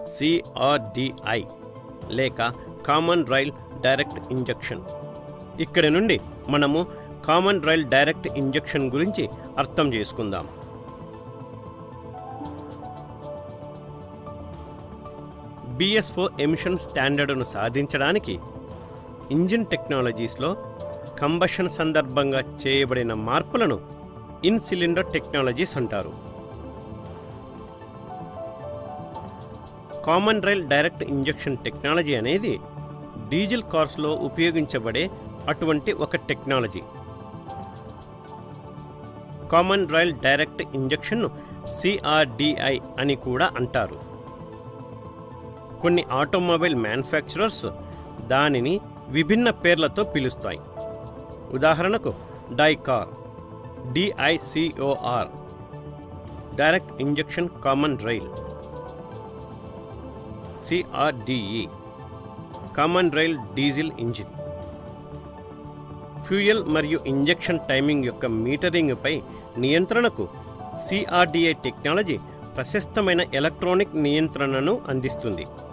CRDI లేక common rail direct injection ఇక్కడి నుండి మనము కామన్ రైల్ డైరెక్ట్ ఇంజెక్షన్ గురించి అర్థం చేసుకుందాం బిఎస్ఓ ఎమిషన్ స్టాండర్డును సాధించడానికి ఇంజిన్ టెక్నాలజీస్లో కంబషన్ సందర్భంగా చేయబడిన మార్పులను ఇన్ సిలిండర్ టెక్నాలజీస్ అంటారు common rail direct injection technology అనేది డీజిల్ కార్స్లో ఉపయోగించబడే అటువంటి ఒక టెక్నాలజీ కామన్ రైల్ డైరెక్ట్ ఇంజెక్షన్ను సిఆర్డిఐ అని కూడా అంటారు కొన్ని ఆటోమొబైల్ మ్యానుఫ్యాక్చరర్స్ దానిని విభిన్న పేర్లతో పిలుస్తాయి ఉదాహరణకు DICOR DICOR direct injection common rail CRDe common rail diesel engine fuel మరియు ఇంజెక్షన్ టైమింగ్ యొక్క మీటరింగ్పై నియంత్రణకు సిఆర్డిఐ టెక్నాలజీ ప్రశస్తమైన ఎలక్ట్రానిక్ నియంత్రణను అందిస్తుంది